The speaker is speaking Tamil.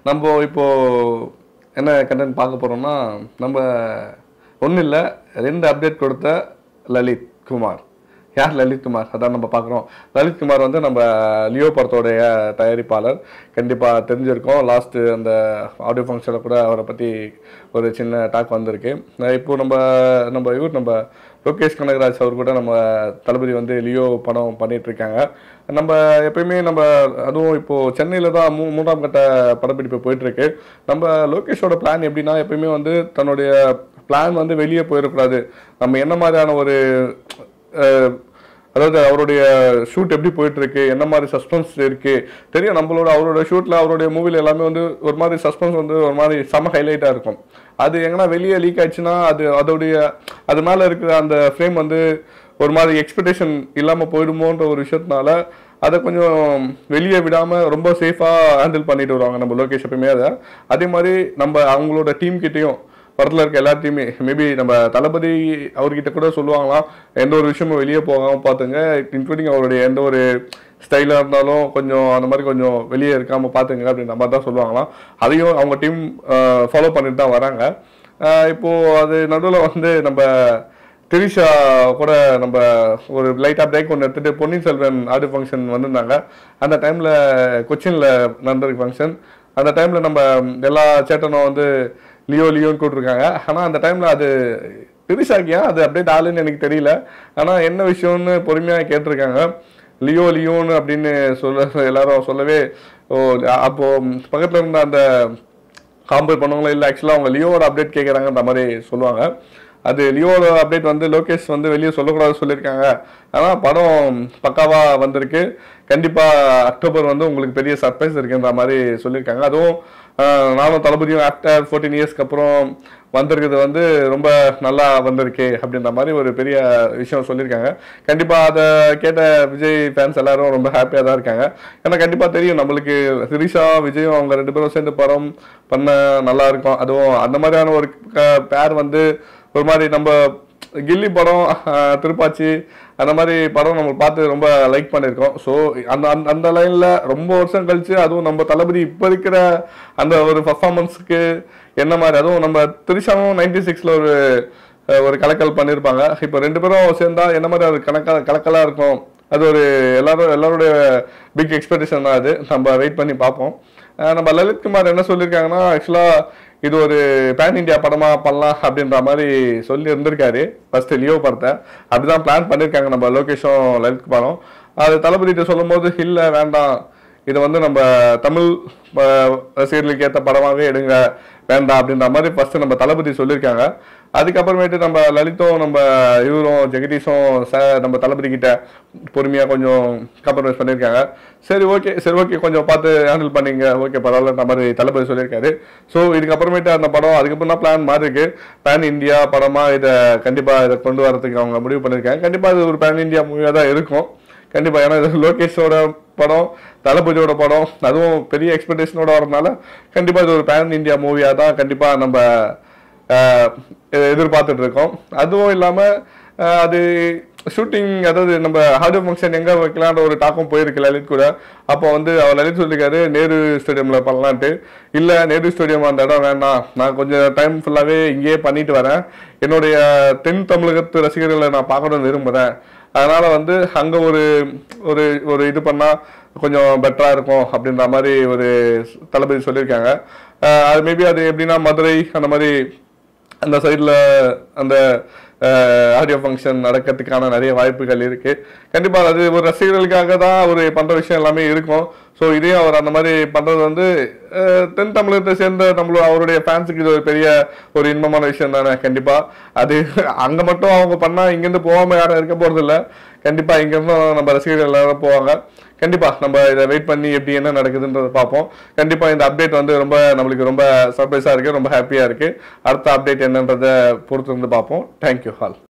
நம்ம இப்போ என்ன கண்டென்ட் பார்க்க போறோம்னா நம்ம ஒன்றும் இல்லை ரெண்டு அப்டேட் கொடுத்த லலித் குமார் யார் லலித் குமார் அதான் நம்ம பார்க்குறோம் லலித் குமார் வந்து நம்ம லியோ படத்தோடைய தயாரிப்பாளர் கண்டிப்பாக தெரிஞ்சிருக்கோம் லாஸ்ட்டு அந்த ஆடியோ ஃபங்க்ஷனில் கூட அவரை பற்றி ஒரு சின்ன டாக் வந்திருக்கு அஹ் இப்போ நம்ம நம்ம இவர் நம்ம லோகேஷ் கனகராஜ் அவர் கூட நம்ம தளபதி வந்து லியோ படம் பண்ணிட்டு இருக்காங்க நம்ம எப்பயுமே நம்ம அதுவும் இப்போ சென்னையில் தான் மூ மூன்றாம் கட்ட படப்பிடிப்பு போயிட்டு இருக்கு நம்ம லோகேஷோட பிளான் எப்படின்னா எப்பயுமே வந்து தன்னுடைய பிளான் வந்து வெளியே போயிடக்கூடாது நம்ம என்ன மாதிரியான ஒரு அஹ், அதாவது அவருடைய ஷூட் எப்படி போயிட்டு இருக்கு என்ன மாதிரி சஸ்பென்ஸ் இருக்கு தெரியும் நம்மளோட அவரோட ஷூட்ல அவருடைய மூவில எல்லாமே வந்து ஒரு மாதிரி சஸ்பென்ஸ் வந்து ஒரு மாதிரி செம ஹைலைட்டா இருக்கும் அது எங்கன்னா வெளியே லீக் ஆயிடுச்சுன்னா அது அதோடைய அது மேல இருக்கிற அந்த ஃப்ரேம் வந்து ஒரு மாதிரி எக்ஸ்பெக்டேஷன் இல்லாம போயிடுமோன்ற ஒரு விஷயத்தினால அதை கொஞ்சம் வெளியே விடாம ரொம்ப சேஃபா ஹேண்டில் பண்ணிட்டு வருவாங்க நம்ம லோகேஷ் எப்பயுமே அதை அதே மாதிரி நம்ம அவங்களோட டீம் கிட்டயும் படத்தில் இருக்க எல்லாத்தையுமே மேபி நம்ம தளபதி அவர்கிட்ட கூட சொல்லுவாங்களாம் எந்த ஒரு விஷயமும் வெளியே போகாமல் பார்த்துங்க இன்க்ளூடிங் அவருடைய எந்த ஒரு ஸ்டைலாக இருந்தாலும் கொஞ்சம் அந்த மாதிரி கொஞ்சம் வெளியே இருக்காமல் பார்த்துங்க அப்படின்ற மாதிரி தான் சொல்லுவாங்களாம் அதையும் அவங்க டீம் ஃபாலோ பண்ணிட்டு தான் வராங்க அஹ் இப்போ அது நடுவில் வந்து நம்ம திரிஷா கூட நம்ம ஒரு லைட்டாக பிரேக் ஒன்று எடுத்துட்டு பொன்னியின் செல்வன் ஆடியோ ஃபங்க்ஷன் வந்திருந்தாங்க அந்த டைமில் கொச்சினில் நடந்திருக்கு ஃபங்க்ஷன் அந்த டைமில் நம்ம எல்லா சேட்டனும் வந்து லியோ லியோன்னு கூப்பிட்ருக்காங்க ஆனால் அந்த டைமில் அது திரிஷாக்கியா அது அப்டேட் ஆளுன்னு எனக்கு தெரியல ஆனால் என்ன விஷயம்னு பொறுமையாக கேட்டிருக்காங்க லியோ லியோன்னு அப்படின்னு சொல்ல எல்லாரும் சொல்லவே ஓ அப்போ பக்கத்தில் இருந்த அந்த காம்பேர் பண்ணுவாங்களா இல்லை ஆக்சுவலாக அவங்க லியோவோட அப்டேட் கேட்குறாங்கன்ற மாதிரி சொல்லுவாங்க அது லியோவோட அப்டேட் வந்து லோகேஷ் வந்து வெளியே சொல்லக்கூடாது சொல்லியிருக்காங்க ஆனால் படம் பக்காவாக வந்திருக்கு கண்டிப்பாக அக்டோபர் வந்து உங்களுக்கு பெரிய சர்ப்ரைஸ் இருக்குன்ற மாதிரி சொல்லியிருக்காங்க அதுவும் ஆஹ், நானும் தளபதியும் ஆஃப்டர் ஃபோர்டீன் இயர்ஸ்க்கு அப்புறம் வந்திருக்கிறது வந்து ரொம்ப நல்லா வந்திருக்கு அப்படின்ற மாதிரி ஒரு பெரிய விஷயம் சொல்லியிருக்காங்க கண்டிப்பாக அதை கேட்ட விஜய் ஃபேன்ஸ் எல்லாரும் ரொம்ப ஹாப்பியாக தான் இருக்காங்க ஏன்னா கண்டிப்பாக தெரியும் நம்மளுக்கு திரிஷா விஜயும் அவங்க ரெண்டு பேரும் சேர்ந்து படம் பண்ண நல்லா இருக்கும் அதுவும் அந்த மாதிரியான ஒரு பேர் வந்து ஒரு மாதிரி நம்ம கில்லி படம் ஆஹ், திருப்பாச்சி அந்த மாதிரி படம் நம்ம பார்த்து ரொம்ப லைக் பண்ணியிருக்கோம் ஸோ அந்த அந்த- அந்த லைனில் ரொம்ப வருஷம் கழிச்சு அதுவும் நம்ம தளபதி இப்போ இருக்கிற அந்த ஒரு பர்ஃபார்மன்ஸுக்கு என்ன மாதிரி அதுவும் நம்ம திரிஷாவும் நைன்டி சிக்ஸில் ஒரு அஹ், ஒரு கலக்கல் பண்ணியிருப்பாங்க இப்போ ரெண்டு பேரும் சேர்ந்தா என்ன மாதிரி அது கணக்க கலக்கலாக இருக்கும் அது ஒரு எல்லாரும் எல்லாருடைய பிக் எக்ஸ்பெக்டேஷன் தான் அது நம்ம வெயிட் பண்ணி பார்ப்போம் அஹ், நம்ம லலித் குமார் என்ன சொல்லியிருக்காங்கன்னா ஆக்சுவலாக இது ஒரு பேன் இந்தியா படமா பண்ணலாம் அப்படின்ற மாதிரி சொல்லி இருந்திருக்காரு ஃபர்ஸ்ட் லியோ படத்தை அப்படிதான் பிளான் பண்ணியிருக்காங்க நம்ம லோகேஷும் லலித் குமாரும் அது தளபதிட்ட சொல்லும்போது இல்லை வேண்டாம் இது வந்து நம்ம தமிழ் அஹ், ரசிகர்களுக்கு ஏற்ற படமாகவே எடுங்க வேண்டாம் அப்படின்ற மாதிரி ஃபர்ஸ்ட் நம்ம தளபதி சொல்லியிருக்காங்க அதுக்கப்புறமேட்டு நம்ம லலித்தும் நம்ம இவரும் ஜெகதீஷும் ச நம்ம தளபதி கிட்ட பொறுமையாக கொஞ்சம் காம்ப்ரமைஸ் பண்ணியிருக்காங்க சரி ஓகே சரி ஓகே கொஞ்சம் பார்த்து ஹேண்டில் பண்ணீங்க ஓகே பரவாயில்லன்ற மாதிரி தளபதி சொல்லியிருக்காரு ஸோ இதுக்கப்புறமேட்டு அந்த படம் அதுக்கப்புறம் தான் பிளான் மாறி இருக்கு பேன் இந்தியா படமாக இதை கண்டிப்பாக இதை கொண்டு வரதுக்கு அவங்க முடிவு பண்ணியிருக்காங்க கண்டிப்பாக இது ஒரு பேன் இந்தியா மூவியாக தான் இருக்கும் கண்டிப்பா ஏன்னா இது லோகேஷோட படம் தளபதியோட படம் அதுவும் பெரிய எக்ஸ்பெக்டேஷனோட வரதுனால கண்டிப்பா இது ஒரு பேன் இந்தியா மூவியா தான் கண்டிப்பா நம்ம ஆஹ், எ- எதிர்பார்த்துட்டு இருக்கோம் அதுவும் இல்லாம ஆஹ், அது ஷூட்டிங் அதாவது நம்ம ஆடியோ ஃபங்க்ஷன் எங்க வைக்கலான்ற ஒரு டாக்கம் போயிருக்கு லலித் கூட அப்போ வந்து அவர் லலித் சொல்லியிருக்காரு நேரு ஸ்டேடியம்ல பண்ணலான்ட்டு இல்ல நேரு ஸ்டேடியம் அந்த இடம் வேண்டாம் நான் கொஞ்சம் டைம் ஃபுல்லாவே இங்கேயே பண்ணிட்டு வரேன் என்னுடைய தென் தமிழகத்து ரசிகர்களை நான் பார்க்கணும்னு விரும்புறேன் அதனால வந்து அங்க ஒரு ஒரு ஒரு இது பண்ணா கொஞ்சம் பெட்டரா இருக்கும் அப்படின்ற மாதிரி ஒரு தளபதி சொல்லியிருக்காங்க அஹ் அது மேபி அது எப்படின்னா மதுரை அந்த மாதிரி அந்த சைடில் அந்த ஆடியோ ஃபங்க்ஷன் நடக்கிறதுக்கான நிறைய வாய்ப்புகள் இருக்கு கண்டிப்பா அது ஒரு ரசிகர்களுக்காக தான் அவர் பண்ற விஷயம் எல்லாமே இருக்கும் ஸோ இதையும் அவர் அந்த மாதிரி பண்றது வந்து அஹ், தென் தமிழகத்தை சேர்ந்த நம்மளோட அவருடைய ஃபேன்ஸுக்கு இது ஒரு பெரிய ஒரு இன்பமான விஷயம் தானே கண்டிப்பா அது அங்க மட்டும் அவங்க பண்ணா இங்கேருந்து போகாம யாரும் இருக்க போறது இல்ல கண்டிப்பா இங்கிருந்தும் நம்ம ரசிகர்கள் எல்லாரும் போவாங்க கண்டிப்பா நம்ம இதை வெயிட் பண்ணி எப்படி என்ன நடக்குதுன்றதை பார்ப்போம் கண்டிப்பா இந்த அப்டேட் வந்து ரொம்ப நம்மளுக்கு ரொம்ப சர்ப்ரைஸா இருக்கு ரொம்ப ஹாப்பியா இருக்கு அடுத்த அப்டேட் என்னன்றதை பொறுத்து இருந்து பார்ப்போம் தேங்க்யூ ஹால்